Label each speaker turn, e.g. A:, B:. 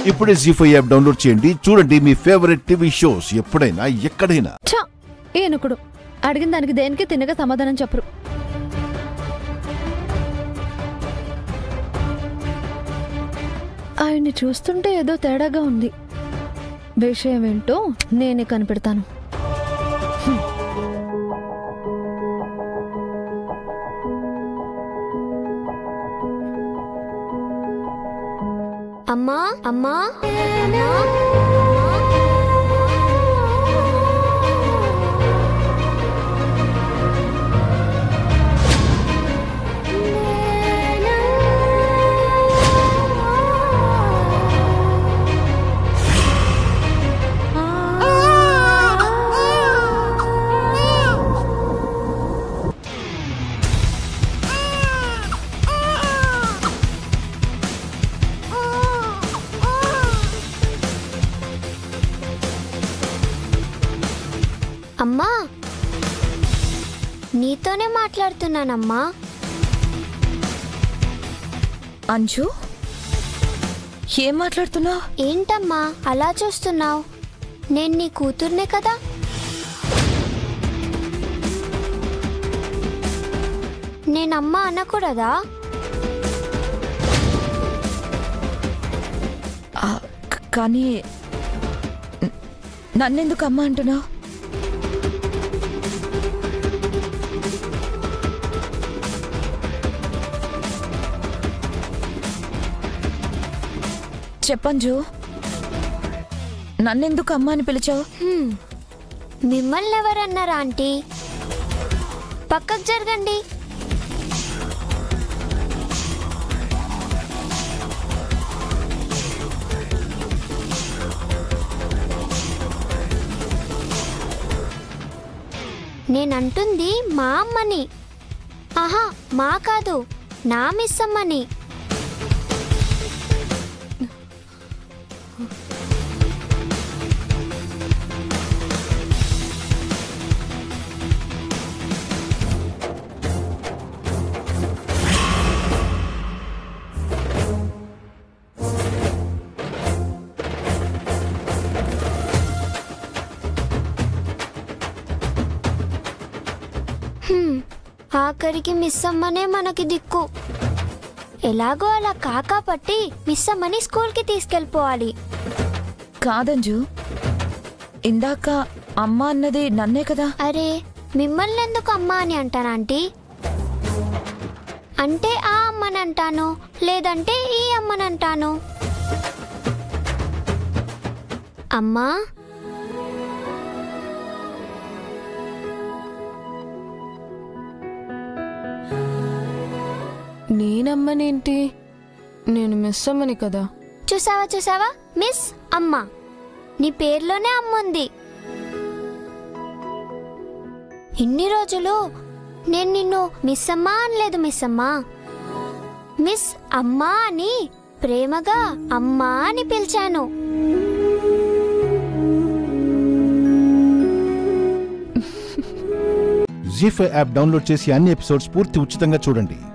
A: ఇప్పుడే G five app download చేయండి చూడండి మీ ఫేవరెట్ టీవీ షోస్ ఎప్పుడైనా ఎక్కడైనా
B: ఛ ఏనుకుడు అడిగిన దానికి దేనికి తిన్నగా సమాధానం చెప్పరు ఆయన్ని చూస్తుంటే ఏదో తేడాగా ఉంది విషయం ఏంటో నేనే కనిపెడతాను
C: అమ్మా అమ్మా అమ్మా నీతోనే మాట్లాడుతున్నానమ్మా
D: అంజు ఏం మాట్లాడుతున్నావు
C: ఏంటమ్మా అలా చూస్తున్నావు నేను నీ కూతుర్నే కదా నేనమ్మా అనకూడదా
D: కానీ న- నన్నెందుకు అమ్మ అంటున్నావు చెప్పంజు నన్నెందుకు అమ్మ అని పిలిచావు
C: హ్మ్. మిమ్మల్ని ఎవరన్నారా ఆంటీ పక్కకు జరగండి నేనంటుంది మా అమ్మని ఆహా మా కాదు నా మిస్ అమ్మని హ్మ్, ఆఖరికి మిస్ అమ్మనే మనకి దిక్కు ఎలాగో అలా కాకా పట్టి మిస్ అమ్మని స్కూల్కి తీసుకెళ్ళిపోవాలి
D: కాదంజు ఇందాక అమ్మ అన్నది నన్నే కదా
C: అరే మిమ్మల్ని ఎందుకు అమ్మ అని అంటాను ఆంటీ అంటే ఆ అమ్మని అంటాను లేదంటే ఈ అమ్మని అంటాను అమ్మా
E: నేనమ్మనేంటి నేను మిస్ అమ్మని కదా
C: చూసావా చూసావా మిస్ అమ్మ నీ పేర్లోనే అమ్మ ఉంది ఇన్ని రోజులు నేను నిన్ను మిస్ అమ్మా అనలేదు మిస్ అమ్మా మిస్ అమ్మా అని ప్రేమగా అమ్మా అని పిలిచాను
A: జీ ఫైవ్ యాప్ డౌన్లోడ్ చేసి అన్ని ఎపిసోడ్స్ పూర్తి ఉచితంగా చూడండి